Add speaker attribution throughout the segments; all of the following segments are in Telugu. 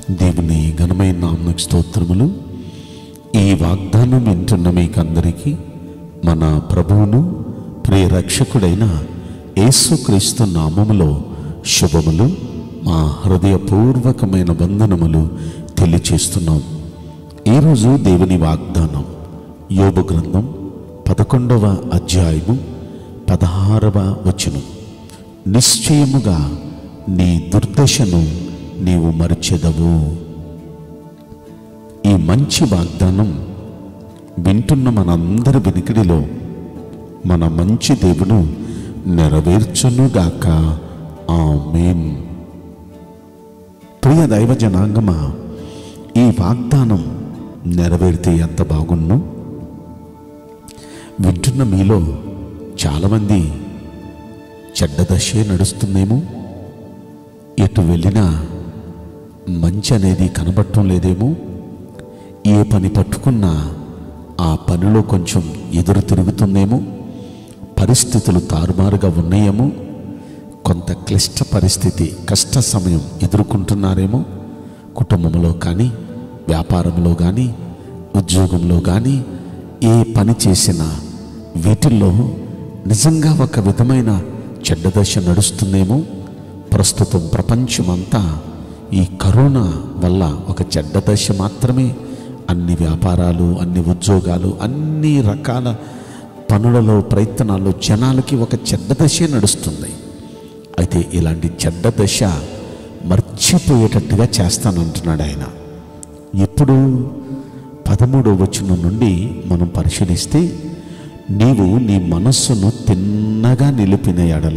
Speaker 1: దేవుని ఘనమైన నామకు స్తోత్రములు ఈ వాగ్దానం వింటున్న మీకందరికీ మన ప్రభువును ప్రియ రక్షకుడైన యేసుక్రీస్తు నామములో శుభములు మా హృదయపూర్వకమైన వందనములు తెలియచేస్తున్నాం ఈరోజు దేవుని వాగ్దానం యోబు గ్రంథం పదకొండవ అధ్యాయము పదహారవ వచనం నిశ్చయముగా నీ దుర్దశను నీవు మరిచెదవు ఈ మంచి వాగ్దానం వింటున్న మనందరి వెనుకడిలో మన మంచి దేవుడు నెరవేర్చునుగాక ఆమేన్ ప్రియ దైవ జనాంగమా ఈ వాగ్దానం నెరవేరితే ఎంత బాగున్ను వింటున్న మీలో చాలామంది చెడ్డ దశే నడుస్తుందేమో ఎటు వెళ్ళినా మంచి అనేది కనబడటం లేదేమో ఏ పని పట్టుకున్నా ఆ పనిలో కొంచెం ఎదురు తిరుగుతుందేమో పరిస్థితులు తారుమారుగా ఉన్నాయేమో కొంత క్లిష్ట పరిస్థితి కష్ట సమయం ఎదుర్కొంటున్నారేమో కుటుంబంలో కానీ వ్యాపారంలో కానీ ఉద్యోగంలో కానీ ఏ పని చేసినా వీటిల్లో నిజంగా ఒక విధమైన చెడ్డ దశ నడుస్తుందేమో ప్రస్తుతం ప్రపంచమంతా ఈ కరోనా వల్ల ఒక చెడ్డ దశ మాత్రమే అన్ని వ్యాపారాలు అన్ని ఉద్యోగాలు అన్ని రకాల పనులలో ప్రయత్నాల్లో జనాలకి ఒక చెడ్డ దశే నడుస్తుంది అయితే ఇలాంటి చెడ్డ దశ మర్చిపోయేటట్టుగా చేస్తానంటున్నాడు ఆయన ఎప్పుడు పదమూడవ వచనం నుండి మనం పరిశీలిస్తే నీవు నీ మనస్సును తిన్నగా నిలిపిన ఎడల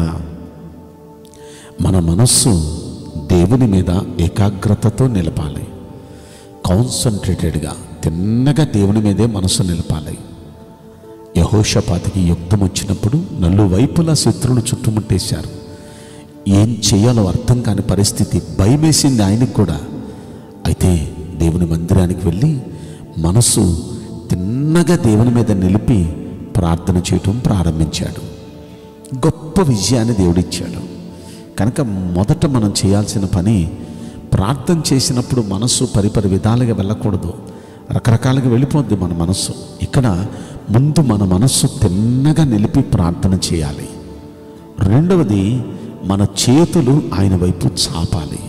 Speaker 1: మన మనస్సు దేవుని మీద ఏకాగ్రతతో నిలపాలి కాన్సన్ట్రేటెడ్గా తిన్నగా దేవుని మీదే మనసు నిలపాలి యహోషపాతికి యుద్ధం వచ్చినప్పుడు నలువైపులా శత్రువులు చుట్టుముట్టేశారు ఏం చేయాలో అర్థం కాని పరిస్థితి భయమేసింది ఆయనకు కూడా అయితే దేవుని మందిరానికి వెళ్ళి మనసు తిన్నగా దేవుని మీద నిలిపి ప్రార్థన చేయటం ప్రారంభించాడు గొప్ప విజయాన్ని దేవుడిచ్చాడు కనుక మొదట మనం చేయాల్సిన పని ప్రార్థన చేసినప్పుడు మనస్సు పరిపరి విధాలుగా వెళ్ళకూడదు రకరకాలుగా వెళ్ళిపోద్ది మన మనస్సు ఇక్కడ ముందు మన మనస్సు తిన్నగా నిలిపి ప్రార్థన చేయాలి రెండవది మన చేతులు ఆయన వైపు చాపాలి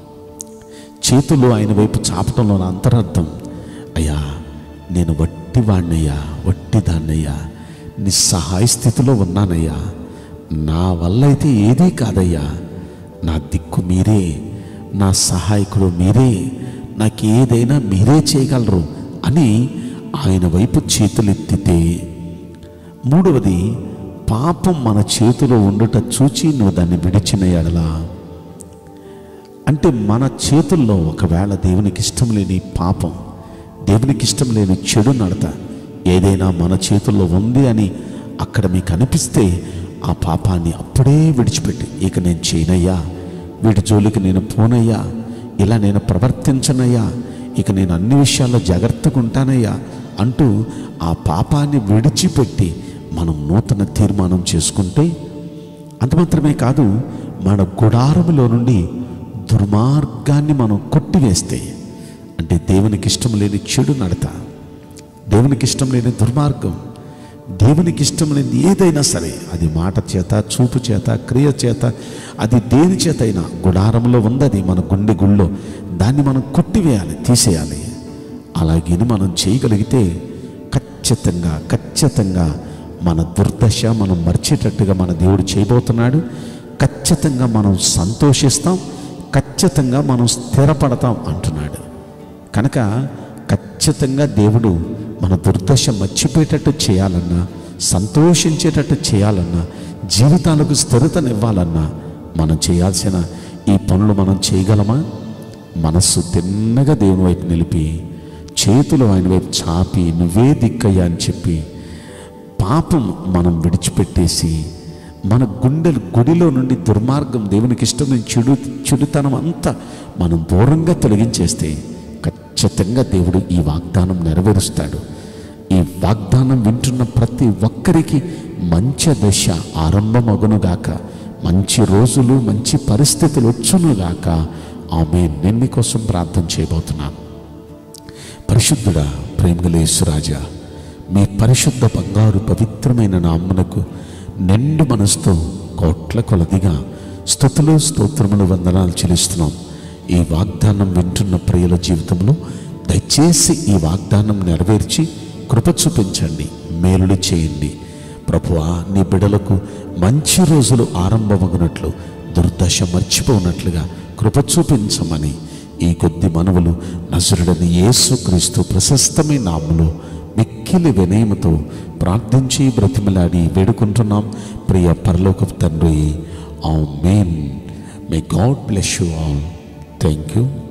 Speaker 1: చేతులు ఆయన వైపు చాపటంలో నా అంతరార్థం అయ్యా నేను వట్టి వాణ్ణయ్యా వట్టి దాన్నయ్యా నిస్సహాయ స్థితిలో ఉన్నానయ్యా నా వల్ల అయితే ఏదీ కాదయ్యా నా దిక్కు మీరే నా సహాయకుడు మీరే నాకు ఏదైనా మీరే చేయగలరు అని ఆయన వైపు చేతులెత్తితే మూడవది పాపం మన చేతిలో ఉండుట చూచి నువ్వు దాన్ని విడిచిన ఎడలా అంటే మన చేతుల్లో ఒకవేళ దేవునికి ఇష్టం లేని పాపం దేవునికి ఇష్టం లేని చెడు నడత ఏదైనా మన చేతుల్లో ఉంది అని అక్కడ మీకు అనిపిస్తే ఆ పాపాన్ని అప్పుడే విడిచిపెట్టి ఇక నేను చేయనయ్యా వీటి జోలికి నేను పోనయ్యా ఇలా నేను ప్రవర్తించనయ్యా ఇక నేను అన్ని విషయాల్లో జాగ్రత్తగా ఉంటానయ్యా అంటూ ఆ పాపాన్ని విడిచిపెట్టి మనం నూతన తీర్మానం చేసుకుంటే అంత మాత్రమే కాదు మన గుడారములో నుండి దుర్మార్గాన్ని మనం కొట్టివేస్తే అంటే దేవునికి ఇష్టం లేని చెడు నడత దేవునికి ఇష్టం లేని దుర్మార్గం దేవునికి ఇష్టం లేని ఏదైనా సరే అది మాట చేత చూపు చేత క్రియ చేత అది దేని చేత అయినా గుడారంలో ఉందది మన గుండె గుళ్ళో దాన్ని మనం కొట్టివేయాలి తీసేయాలి అలాగే మనం చేయగలిగితే ఖచ్చితంగా ఖచ్చితంగా మన దుర్దశ మనం మర్చేటట్టుగా మన దేవుడు చేయబోతున్నాడు ఖచ్చితంగా మనం సంతోషిస్తాం ఖచ్చితంగా మనం స్థిరపడతాం అంటున్నాడు కనుక ఖచ్చితంగా దేవుడు మన దుర్దశ మర్చిపోయేటట్టు చేయాలన్నా సంతోషించేటట్టు చేయాలన్నా జీవితాలకు స్థిరతనివ్వాలన్నా మనం చేయాల్సిన ఈ పనులు మనం చేయగలమా మనస్సు తిన్నగా దేవుని వైపు నిలిపి చేతులు ఆయన వైపు చాపి నువ్వే దిక్కయ్యా అని చెప్పి పాపం మనం విడిచిపెట్టేసి మన గుండెలు గుడిలో నుండి దుర్మార్గం దేవునికి ఇష్టమైన చెడు చెడుతనం అంతా మనం దూరంగా తొలగించేస్తే ఖచ్చితంగా దేవుడు ఈ వాగ్దానం నెరవేరుస్తాడు ఈ వాగ్దానం వింటున్న ప్రతి ఒక్కరికి మంచి దశ ఆరంభమగునుగాక మంచి రోజులు మంచి పరిస్థితులు వచ్చునుగాక ఆమె నేను మీకోసం ప్రార్థన చేయబోతున్నాను పరిశుద్ధుడా ప్రేమగలేశ్వరాజా మీ పరిశుద్ధ బంగారు పవిత్రమైన నామ్మనకు నిండు మనసుతో కోట్ల కొలదిగా స్థుతులు స్తోత్రములు వందనాలు చెల్లిస్తున్నాం ఈ వాగ్దానం వింటున్న ప్రియుల జీవితంలో దయచేసి ఈ వాగ్దానం నెరవేర్చి కృప చూపించండి మేలులు చేయండి ప్రభువా నీ బిడలకు మంచి రోజులు ఆరంభమగునట్లు దుర్దశ మర్చిపోనట్లుగా కృప చూపించమని ఈ కొద్ది మనవులు నజరుడని యేసుక్రీస్తు ప్రశస్తమైన నామములో మిక్కిలి వినయముతో ప్రార్థించి బ్రతిమలాడి వేడుకుంటున్నాం ప్రియ పరలోక తండ్రి amen may God bless you all thank you